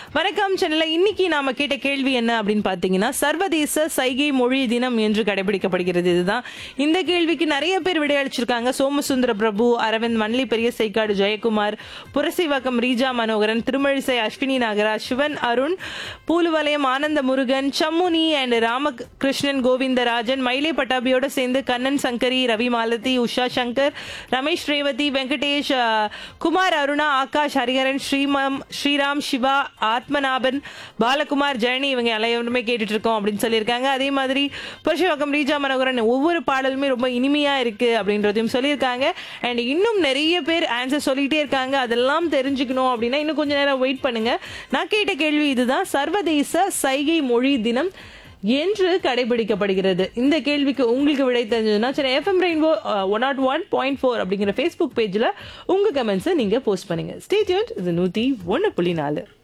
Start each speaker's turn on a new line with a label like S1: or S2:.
S1: வணக்கம் சென்னையில இன்னைக்கு நாம கேட்ட கேள்வி என்ன அப்படின்னு பாத்தீங்கன்னா சர்வதேச சைகை மொழி தினம் என்று கடைபிடிக்கப்படுகிறது இதுதான் இந்த கேள்விக்கு நிறைய பேர் விடையளிச்சிருக்காங்க சோமசுந்தர பிரபு அரவிந்த் மன்லி பெரிய சைக்காடு ஜெயக்குமார் புரசிவாக்கம் ரீஜா மனோகரன் திருமழிசை அஸ்வினி நாகராஜ் சிவன் அருண் பூலுவலயம் ஆனந்த முருகன் சம்முனி அண்ட் ராமகிருஷ்ணன் கோவிந்தராஜன் மயிலை பட்டாபியோட சேர்ந்து கண்ணன் சங்கரி ரவி மாலதி உஷா சங்கர் ரமேஷ் ரேவதி வெங்கடேஷ் அஹ், குமார் அருணா ஆகாஷ் ஹரிஹரன் ஸ்ரீமம் ஸ்ரீராம் சிவா ஆத்மநாபன் பாலகுமார் ஜெயனி இவங்க எல்லாருமே கேட்டுட்டு இருக்கோம் அப்படின்னு சொல்லியிருக்காங்க அதே மாதிரி புருஷவாக்கம் ரீஜா மனோகரன் ஒவ்வொரு பாடலுமே ரொம்ப இனிமையா இருக்கு அப்படின்றதையும் சொல்லியிருக்காங்க அண்ட் இன்னும் நிறைய பேர் ஆன்சர் சொல்லிட்டே இருக்காங்க அதெல்லாம் தெரிஞ்சுக்கணும் அப்படின்னா இன்னும் கொஞ்ச நேரம் வெயிட் பண்ணுங்க நான் கேட்ட கேள்வி இதுதான் சர்வதேச சைகை மொழி தினம் என்று கடைபிடிக்கப்படுகிறது இந்த கேள்விக்கு உங்களுக்கு விடை தெரிஞ்சதுன்னா சரி FM rainbow one nought one point four அப்படிங்கிற ஃபேஸ்புக் பேஜில் உங்கள் கமெண்ட்ஸை நீங்கள் போஸ்ட் பண்ணுங்க ஸ்டேட்யூன் இது நூற்றி ஒன்று புள்ளி நாலு